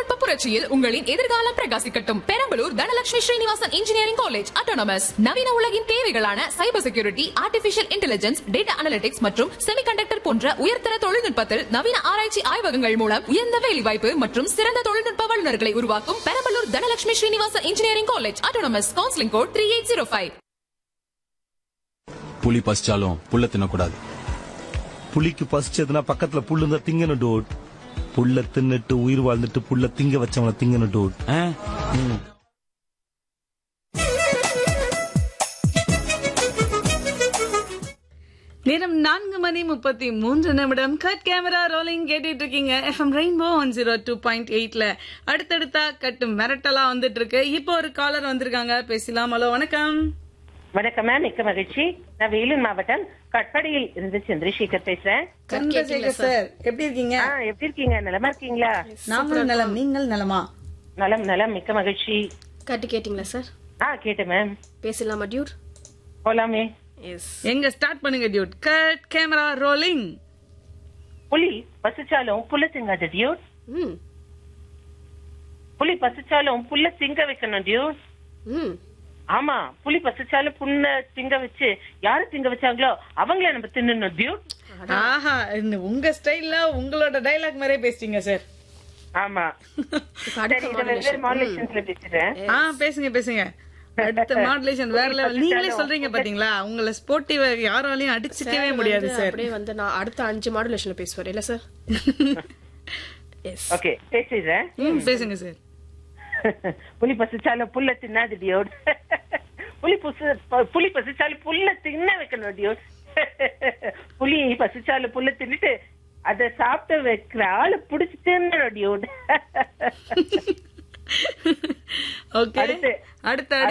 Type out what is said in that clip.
தொழில்நுட்ப புரட்சியில் உங்களின் எதிர்காலம் பிரகாசிக்கட்டும் Perambalur Dhanalakshmi Srinivasan engineering college autonomous நவீன உலகின் தேவைகளான cyber security artificial intelligence data analytics மற்றும் செமிகண்டக்டர் போன்ற உயர்தர தொழில்நுட்பத்தில் நவீன ஆராய்ச்சி ஆய்வகங்கள் மூலம் உயர்ந்த வேலைவாய்ப்பு மற்றும் சிறந்த தொழில்நுட்ப வல்லுநர்களை உருவாக்கும் Perambalur Dhanalakshmi Srinivasan engineering college autonomous counselling code three eight zero five புலி பசிச்சாலும் புல்ல தின்னக்கூடாது புலிக்கு பசிச்சதுன்னா பக்கத்துல புல்லு இருந்தா திங்கணும் டோட் புல்ல தின்னுட்டு உயிர் வாழ்ந்துட்டு புல்ல திங்க வச்சவன திங்கணும் டோட் ஆ? நேரம் நான்கு மணி முப்பத்தி மூன்று நிமிடம் கட் கேமரா ரோலிங் கேட்டுட்டு இருக்கீங்க FM rainbow one zero two point எயிட்ல அடுத்தடுத்தா கட்டு மிரட்டலா வந்துட்டு இருக்கு இப்போ ஒரு காலர் வந்திருக்காங்க பேசலாம் ஹலோ வணக்கம் வணக்கம் மேம் மிக்க மகிழ்ச்சி நான் வேலூர் மாவட்டம் கட்படியில் இருந்து சந்திரசேகர் பேசுறேன் சந்திரசேகர் சார் எப்படி இருக்கீங்க ஆ, எப்படி இருக்கீங்க நலமா இருக்கீங்களா நாமளும் நலம் நீங்கள் நலமா நலம் நலம் மிக்க மகிழ்ச்சி கட்டு கேட்டிங்களா சார் ஆ கேட்டேன் மேம் பேசலாமா டியூட் போலாமே எஸ் எங்க ஸ்டார்ட் பண்ணுங்க டியூட் கட் கேமரா ரோலிங் புலி பசிச்சாலும் புல்ல திங்காது டியூட் ம் புலி பசிச்சாலும் புல்ல திங்க வைக்கணும் டியூட் ம் ஆமா புலி பசிச்சாலும் புண்ண திங்க வச்சு யாரு திங்க வச்சாங்களோ அவங்கள நம்ம தின்னணும் டியூட் ஆஹா இந்த உங்க ஸ்டைல்ல உங்களோட டைலாக் மாதிரியே பேசிட்டீங்க சார் ஆமா இப்ப சரி அடுத்த இதை வெவ்வேறு மாடுலேஷன்ஸ்ல பேசுறேன் ஆ பேசுங்க பேசுங்க அடுத்த மாடுலேஷன் வேற லெவல் நீங்களே சொல்றீங்க பாத்தீங்களா உங்களை ஸ்போர்ட்டிவ் யாராலையும் அடிச்சுக்கவே முடியாது வந்து சார் அப்படியே வந்து நான் அடுத்த அஞ்சு மாடுலேஷன்ல பேசுவார் இல்ல சார் எஸ் ஓகே பேசுறேன் ம், பேசுங்க சார் புலி பசிச்சாலும் புல்ல தின்னாது டியோட் புலி புசு ப- புலி பசிச்சாலும் புல்ல தின்ன வைக்கணும் டியோட் புலி பசிச்சாலும் புல்ல தின்னுட்டு அத சாப்பிட்டு வைக்கிற ஆளு புடிச்சு தின்னணும் டியோட் ஓகே அடுத்து. அடுத்த